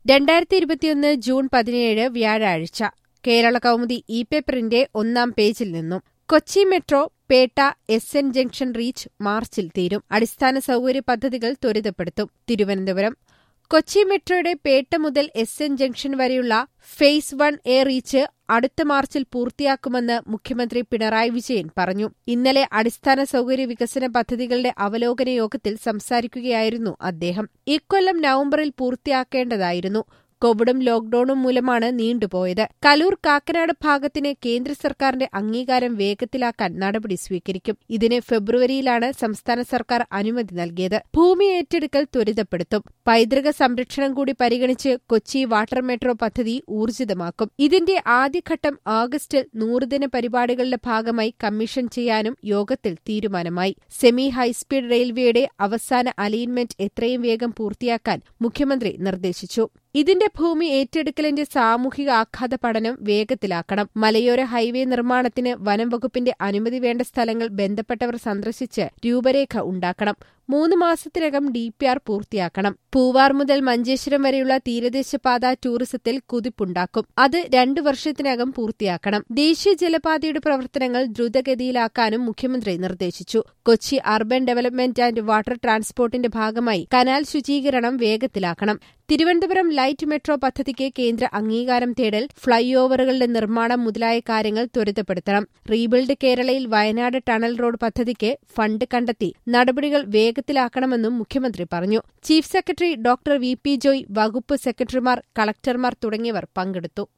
രണ്ടായിരത്തി ഇരുപത്തിയൊന്ന് ജൂൺ പതിനേഴ് വ്യാഴാഴ്ച കേരള കൗമുദി ഇ പേപ്പറിന്റെ ഒന്നാം പേജിൽ നിന്നും Kochi metro Petta S N junction reach മാർച്ചിൽ തീരും അടിസ്ഥാന സൗകര്യ പദ്ധതികൾ ത്വരിതപ്പെടുത്തും തിരുവനന്തപുരം കൊച്ചി മെട്രോയുടെ പേട്ട മുതൽ എസ് എൻ ജംഗ്ഷൻ വരെയുള്ള ഫേസ് വൺ എ റീച്ച് അടുത്ത മാർച്ചിൽ പൂർത്തിയാക്കുമെന്ന് മുഖ്യമന്ത്രി പിണറായി വിജയൻ പറഞ്ഞു ഇന്നലെ അടിസ്ഥാന സൗകര്യ വികസന പദ്ധതികളുടെ അവലോകന യോഗത്തിൽ സംസാരിക്കുകയായിരുന്നു അദ്ദേഹം ഇക്കൊല്ലം നവംബറിൽ പൂർത്തിയാക്കേണ്ടതായിരുന്നു കോവിഡും ലോക്ഡൌണും മൂലമാണ് നീണ്ടുപോയത് കലൂർ കാക്കനാട് ഭാഗത്തിന് കേന്ദ്ര സർക്കാരിന്റെ അംഗീകാരം വേഗത്തിലാക്കാൻ നടപടി സ്വീകരിക്കും ഇതിന് ഫെബ്രുവരിയിലാണ് സംസ്ഥാന സർക്കാർ അനുമതി നൽകിയത് ഭൂമി ഏറ്റെടുക്കൽ ത്വരിതപ്പെടുത്തും പൈതൃക സംരക്ഷണം കൂടി പരിഗണിച്ച് കൊച്ചി വാട്ടർ മെട്രോ പദ്ധതി ഊർജിതമാക്കും ഇതിന്റെ ആദ്യഘട്ടം ആഗസ്റ്റിൽ നൂറുദിന പരിപാടികളുടെ ഭാഗമായി കമ്മീഷൻ ചെയ്യാനും യോഗത്തിൽ തീരുമാനമായി സെമി ഹൈസ്പീഡ് റെയിൽവേയുടെ അവസാന അലൈൻമെന്റ് എത്രയും വേഗം പൂർത്തിയാക്കാൻ മുഖ്യമന്ത്രി നിർദ്ദേശിച്ചു ഇതിന്റെ ഭൂമി ഏറ്റെടുക്കലിന്റെ സാമൂഹിക ആഘാത പഠനം വേഗത്തിലാക്കണം മലയോര ഹൈവേ നിർമ്മാണത്തിന് വനം വകുപ്പിന്റെ അനുമതി വേണ്ട സ്ഥലങ്ങൾ ബന്ധപ്പെട്ടവർ സന്ദർശിച്ച് രൂപരേഖ ഉണ്ടാക്കണം മൂന്ന് മാസത്തിനകം ഡി പി ആർ പൂർത്തിയാക്കണം പൂവാർ മുതൽ മഞ്ചേശ്വരം വരെയുള്ള തീരദേശപാത ടൂറിസത്തിൽ കുതിപ്പുണ്ടാക്കും അത് രണ്ടു വർഷത്തിനകം പൂർത്തിയാക്കണം ദേശീയ ജലപാതയുടെ പ്രവർത്തനങ്ങൾ ദ്രുതഗതിയിലാക്കാനും മുഖ്യമന്ത്രി നിർദ്ദേശിച്ചു Kochi urban development and water ട്രാൻസ്പോർട്ടിന്റെ ഭാഗമായി കനാൽ ശുചീകരണം വേഗത്തിലാക്കണം തിരുവനന്തപുരം ലൈറ്റ് മെട്രോ പദ്ധതിക്ക് കേന്ദ്ര അംഗീകാരം തേടൽ ഫ്ളൈ ഓവറുകളുടെ നിർമ്മാണം മുതലായ കാര്യങ്ങൾ ത്വരിതപ്പെടുത്തണം റീബിൽഡ് കേരളയിൽ വയനാട് ടണൽ റോഡ് പദ്ധതിക്ക് ഫണ്ട് കണ്ടെത്തി നടപടികൾ വേഗത്തിലാക്കണമെന്നും മുഖ്യമന്ത്രി പറഞ്ഞു chief secretary doctor V P Joy വകുപ്പ് സെക്രട്ടറിമാർ കളക്ടർമാർ തുടങ്ങിയവർ പങ്കെടുത്തു